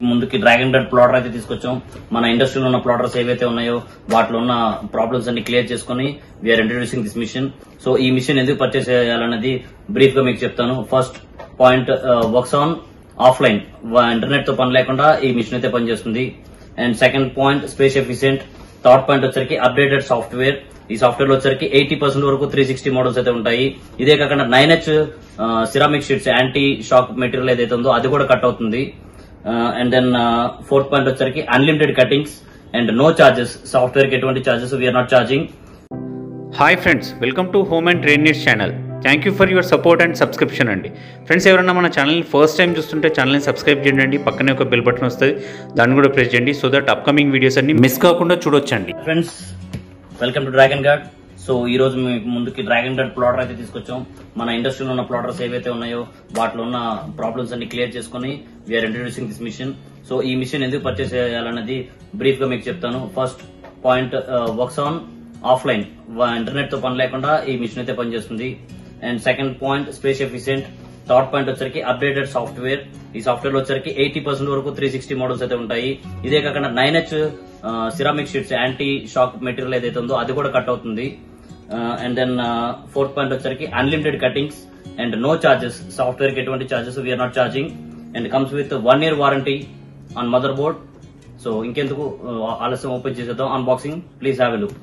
ముందుకి dragon bed platter అయితే తీసుకొచ్చాం మన ఇండస్ట్రీలో ఉన్న ప్లాటర్స్ ఏవైతే ఉన్నాయో వాటిలో ఉన్న ప్రాబ్లమ్స్ అన్ని క్లియర్ చేసుకుని we're introducing this machine so ఈ మిషన్ ఎందుకు పర్చేస్ చేయాలన్నది బ్రీఫ్ గా మీకు చెప్తాను first point works on offline internet తో పని లేకుండా ఈ మిషన్ అయితే పనిచేస్తుంది and second point space efficient third point వచ్చరికి అప్డేటెడ్ సాఫ్ట్వేర్ ఈ సాఫ్ట్వేర్ లో వచ్చరికి ఎయిటీ పర్సెంట్ వరకు త్రీ సిక్స్టీ మోడల్స్ అయితే ఉంటాయి ఇదే కాకుండా nine H ceramic sheets anti shock material ఏదైతే ఉందో అది కూడా కట్ అవుతుంది అండ్ దెన్ ఫోర్త్ పాయింట్ వచ్చరికి unlimited cuttings and no charges software కి ఎటువంటి charges we're not charging hi friends welcome to home and train needs channel thank you for your support and subscription అండి friends ఎవరైనా మన ఛానల్ని first time చూస్తుంటే ఛానల్ని subscribe చేయండి పక్కనే ఒక బెల్ బటన్ వస్తుంది దాన్ని కూడా ప్రెస్ చేయండి సో దట్ అప్కమింగ్ వీడియోస్ అన్ని మిస్ కాకుండా చూడొచ్చండి friends welcome to dragon guard so ఈ రోజు మీకు ముందుకి డ్రాగన్ గార్డ్ ప్లాటర్ అయితే తీసుకొచ్చాం మన ఇండస్ట్రీలో ఉన్న ప్లాటర్స్ ఏవైతే ఉన్నాయో వాటిలో ఉన్న ప్రాబ్లమ్స్ అన్ని క్లియర్ చేసుకుని we're introducing this machine so ఈ మిషన్ ఎందుకు పర్చేస్ చేయాలన్నది బ్రీఫ్ గా మీకు చెప్తాను first point works on offline internet తో పని లేకుండా ఈ మిషన్ అయితే పనిచేస్తుంది and second point space efficient third point వచ్చరికి అప్డేటెడ్ సాఫ్ట్వేర్ ఈ సాఫ్ట్వేర్ లో వచ్చరికి ఎయిటీ పర్సెంట్ వరకు త్రీ సిక్స్టీ మోడల్స్ అయితే ఉంటాయి ఇదే కాకుండా nine H ceramic sheets anti shock material ఏదైతే ఉందో అది కూడా కట్ అవుతుంది అండ్ దెన్ ఫోర్త్ పాయింట్ వచ్చరికి unlimited cuttings and no charges software కి ఎటువంటి charges we're not charging and comes with one year warranty on motherboard so ఇంకెందుకు uh, ఆలస్యం ఓపెన్ చేసేద్దాం unboxing please have a look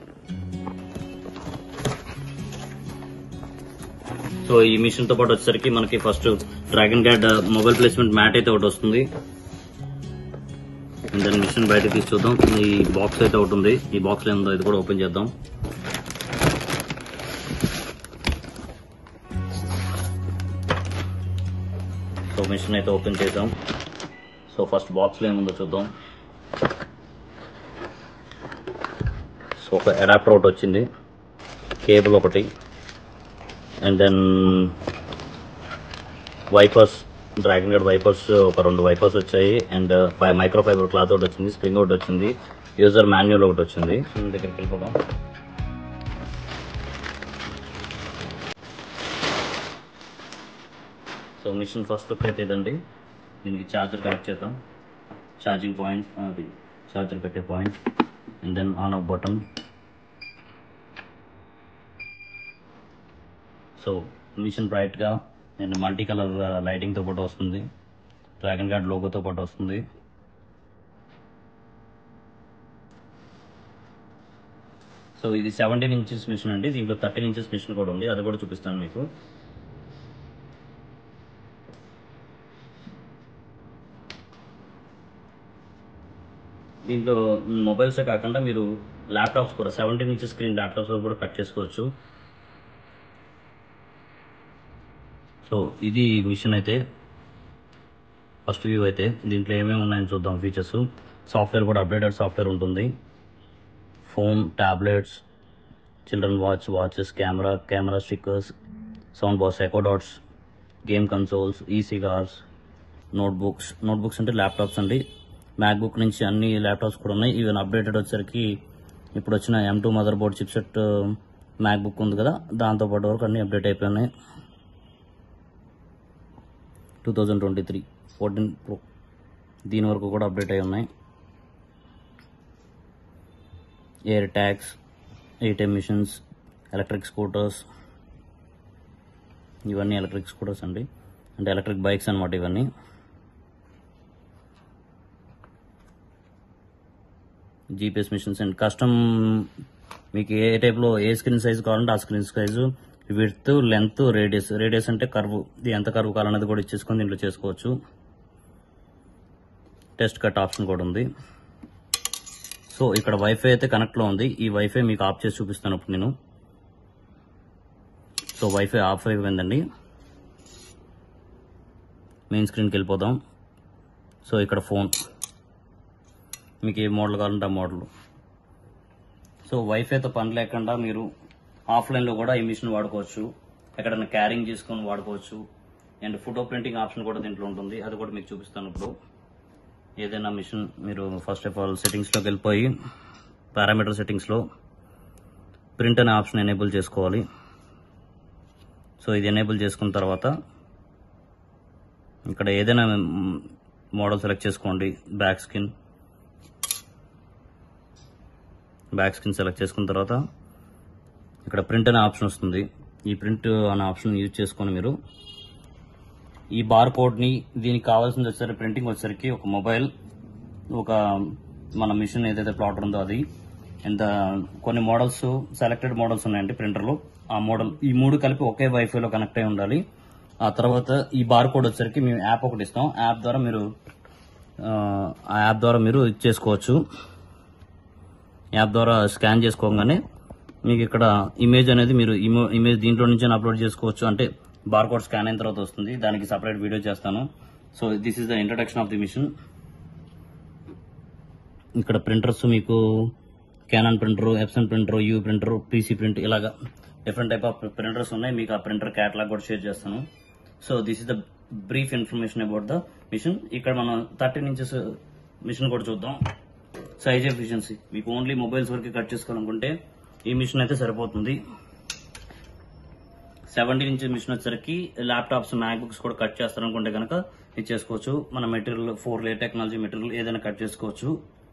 so ఈ machine తో పాటు వచ్చేసరికి మనకి first dragon guard mobile placement mat అయితే ఒకటి వస్తుంది అండ్ దాని మిషన్ బయటకు తీసి చూద్దాం ఈ బాక్స్ అయితే ఒకటి ఉంది ఈ బాక్స్ లో ఉందో ఇది కూడా ఓపెన్ చేద్దాం సో మిషన్ అయితే ఓపెన్ చేద్దాం సో ఫస్ట్ బాక్స్ లో ఏముందో చూద్దాం సో ఒక అడాప్టర్ ఒకటి వచ్చింది కేబుల్ ఒకటి and then wipers dragon guard wipers ఒక రెండు వైపర్స్ వచ్చాయి అండ్ మైక్రో ఫైబర్ క్లాత్ ఒకటి వచ్చింది స్ప్రింగ్ ఒకటి వచ్చింది యూజర్ మాన్యువల్ ఒకటి వచ్చింది దీని దగ్గరికి వెళ్ళిపోదాం సో మిషన్ ఫస్ట్ లుక్ అయితే ఇదండి దీనికి ఛార్జర్ కనెక్ట్ చేద్దాం ఛార్జింగ్ పాయింట్ అది ఛార్జర్ పెట్టే point and then on off button so machine బ్రైట్గా అండ్ మల్టీ కలర్ లైటింగ్తో పాటు వస్తుంది డ్రాగన్ గార్డ్ లోగోతో పాటు వస్తుంది సో ఇది సెవెంటీన్ ఇంచెస్ మిషన్ అండి దీంట్లో థర్టీన్ ఇంచెస్ మిషన్ కూడా ఉంది అది కూడా చూపిస్తాను మీకు దీంట్లో మొబైల్సే కాకుండా మీరు ల్యాప్టాప్స్ కూడా సెవెంటీన్ ఇంచెస్ స్క్రీన్ ల్యాప్టాప్స్ కూడా కట్ చేసుకోవచ్చు సో ఇది మిషన్ అయితే ఫస్ట్ వ్యూ అయితే దీంట్లో ఏమేమి ఉన్నాయని చూద్దాం ఫీచర్స్ సాఫ్ట్వేర్ కూడా అప్డేటెడ్ సాఫ్ట్వేర్ ఉంటుంది phone tablets children watch watches camera camera stickers sound box echo dots game consoles ఈ సిగార్స్ నోట్బుక్స్ నోట్బుక్స్ అంటే ల్యాప్టాప్స్ అండి మ్యాక్బుక్ నుంచి అన్ని ల్యాప్టాప్స్ కూడా ఉన్నాయి ఈవెన్ అప్డేటెడ్ వచ్చరికి ఇప్పుడు వచ్చిన M two motherboard chipset MacBook ఉంది కదా దాంతోపాటు వరకు అన్ని అప్డేట్ అయిపోయినాయి two thousand twenty three fourteen pro దీని వరకు కూడా అప్డేట్ అయి ఉన్నాయి air tags ATM machines electric scooters ఇవన్నీ ఎలక్ట్రిక్ స్కూటర్స్ అండి అంటే ఎలక్ట్రిక్ బైక్స్ అనమాట ఇవన్నీ జీపీఎస్ మిషన్స్ అండ్ కస్టమ్ మీకు ఏ టైప్లో ఏ స్క్రీన్ సైజ్ కావాలంటే ఆ screen size width length radius radius అంటే కర్వ్ ఇది ఎంత కర్వ్ కావాలన్నది కూడా ఇచ్చేసుకొని దీంట్లో చేసుకోవచ్చు టెస్ట్ కట్ ఆప్షన్ కూడా ఉంది సో ఇక్కడ వైఫై అయితే కనెక్ట్లో ఉంది ఈ వైఫై మీకు ఆఫ్ చేసి చూపిస్తాను ఇప్పుడు నేను సో వైఫై ఆఫ్ అయిపోయిందండి మెయిన్ స్క్రీన్కి వెళ్ళిపోదాం సో ఇక్కడ ఫోన్ మీకు ఏ మోడల్ కావాలంటే ఆ మోడల్ సో వైఫైతో పని లేకుండా మీరు ఆఫ్లైన్లో కూడా ఈ మిషన్ వాడుకోవచ్చు ఎక్కడైనా క్యారింగ్ చేసుకొని వాడుకోవచ్చు అండ్ ఫోటో ప్రింటింగ్ ఆప్షన్ కూడా దీంట్లో ఉంటుంది అది కూడా మీకు చూపిస్తాను ఇప్పుడు ఏదైనా మిషన్ మీరు ఫస్ట్ ఆఫ్ ఆల్ సెట్టింగ్స్లోకి వెళ్ళిపోయి పారామీటర్ సెట్టింగ్స్లో ప్రింట్ అనే ఆప్షన్ ఎనేబుల్ చేసుకోవాలి సో ఇది ఎనేబుల్ చేసుకున్న తర్వాత ఇక్కడ ఏదైనా మోడల్ సెలెక్ట్ చేసుకోండి back skin back skin select చేసుకున్న తర్వాత ఇక్కడ ప్రింట్ అనే ఆప్షన్ వస్తుంది ఈ ప్రింట్ అనే ఆప్షన్ యూజ్ చేసుకొని మీరు ఈ బార్ కోడ్ని దీనికి కావాల్సింది వచ్చేసరికి ప్రింటింగ్ వచ్చేసరికి ఒక మొబైల్ ఒక మన మిషన్ ఏదైతే ప్లాటర్ ఉందో అది ఎంత కొన్ని మోడల్స్ సెలెక్టెడ్ మోడల్స్ ఉన్నాయండి ప్రింటర్లో ఆ మోడల్ ఈ మూడు కలిపి ఒకే వైఫైలో కనెక్ట్ అయి ఉండాలి ఆ తర్వాత ఈ బార్ కోడ్ వచ్చేసరికి మేము యాప్ ఒకటి ఇస్తాం యాప్ ద్వారా మీరు ఆ, ఆ యాప్ ద్వారా మీరు ఇది చేసుకోవచ్చు యాప్ ద్వారా స్కాన్ చేసుకోగానే మీకు ఇక్కడ ఇమేజ్ అనేది మీరు ఇమో- ఇమేజ్ దీంట్లో నుంచి అప్లోడ్ చేసుకోవచ్చు అంటే బార్ కోడ్ స్కాన్ అయిన తర్వాత వస్తుంది దానికి సపరేట్ వీడియో చేస్తాను so this is the introduction of the machine ఇక్కడ ప్రింటర్స్ మీకు Canon printer Epson printer U printer PC print ఇలాగా డిఫరెంట్ టైప్ ఆఫ్ ప్రింటర్స్ ఉన్నాయి మీకు ఆ ప్రింటర్ క్యాటలాగ్ కూడా షేర్ చేస్తాను so this is the brief information about the machine ఇక్కడ మనం థర్టీన్ ఇంచెస్ మిషన్ కూడా చూద్దాం సైజ్ ఎఫిషియన్సీ మీకు ఓన్లీ మొబైల్స్ వరకు కట్ చేసుకోవాలనుకుంటే ఈ మిషన్ అయితే సరిపోతుంది సెవెంటీన్ ఇంచెస్ మిషన్ వచ్చేసరికి ల్యాప్టాప్స్ మ్యాక్ బుక్స్ కూడా కట్ చేస్తారనుకుంటే కనుక ఇది చేసుకోవచ్చు మన material four layer technology material ఏదైనా కట్ చేసుకోవచ్చు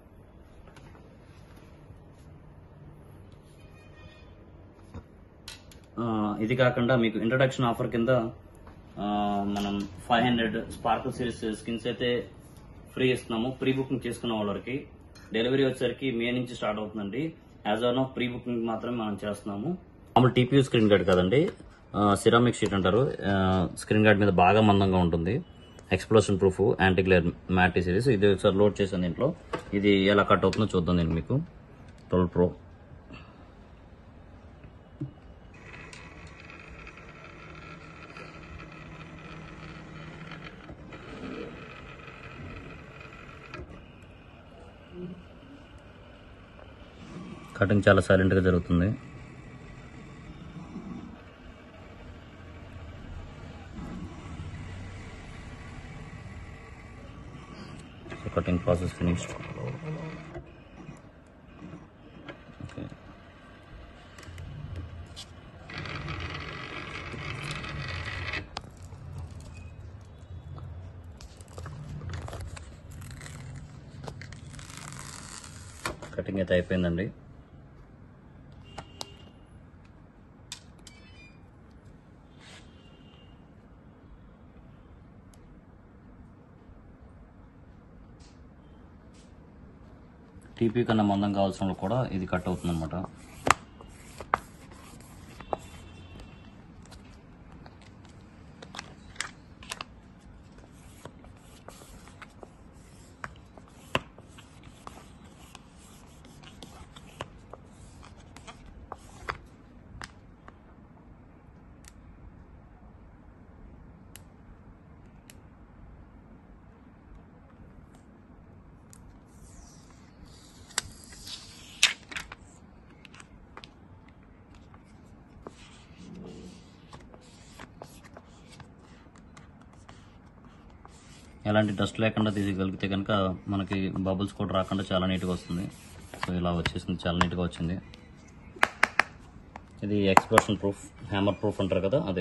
ఆ, ఇది కాకుండా మీకు ఇంట్రడక్షన్ ఆఫర్ కింద ఆ, మనం five hundred sparkle series skins అయితే ఫ్రీ ఇస్తున్నాము ప్రీ బుకింగ్ చేసుకున్న వాళ్ళకి డెలివరీ వచ్చేసరికి మే నుంచి స్టార్ట్ అవుతుందండి as on of pre booking మాత్రమే మనం చేస్తున్నాము మామూలు టీపీయూ స్క్రీన్ గార్డ్ కదండి సిరామిక్ షీట్ అంటారు స్క్రీన్ గార్డ్ మీద బాగా మందంగా ఉంటుంది explosion proof anti glare matte series ఇది ఒకసారి లోడ్ చేశాను దీంట్లో ఇది ఎలా కట్ అవుతుందో చూద్దాం నేను మీకు ట్వెల్వ్ ప్రో కటింగ్ చాలా సైలెంట్గా జరుగుతుంది so cutting process finished okay cutting అయితే అయిపోయిందండి టీపీ కన్నా మందం కావాల్సిన వాళ్ళు కూడా ఇది కట్ అవుతుంది అనమాట ఎలాంటి డస్ట్ లేకుండా తీయగలిగితే కనుక మనకి బబుల్స్ కూడా రాకుండా చాలా నీట్గా వస్తుంది సో ఇలా వచ్చేసింది చాలా నీట్గా వచ్చింది ఇది ఎక్స్ప్రెషన్ ప్రూఫ్ హ్యామర్ ప్రూఫ్ అంటారు కదా అదే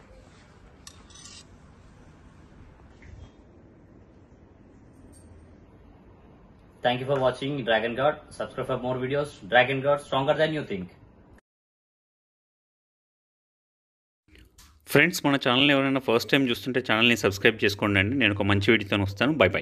thank you for watching dragon guard subscribe for more videos dragon guard stronger than you think friends మన ఛానల్ ఎవరైనా ఫస్ట్ టైం చూస్తుంటే ఛానల్ని సబ్స్క్రైబ్ చేసుకోండి అండి నేను ఒక మంచి వీడియోతో వస్తాను బై బై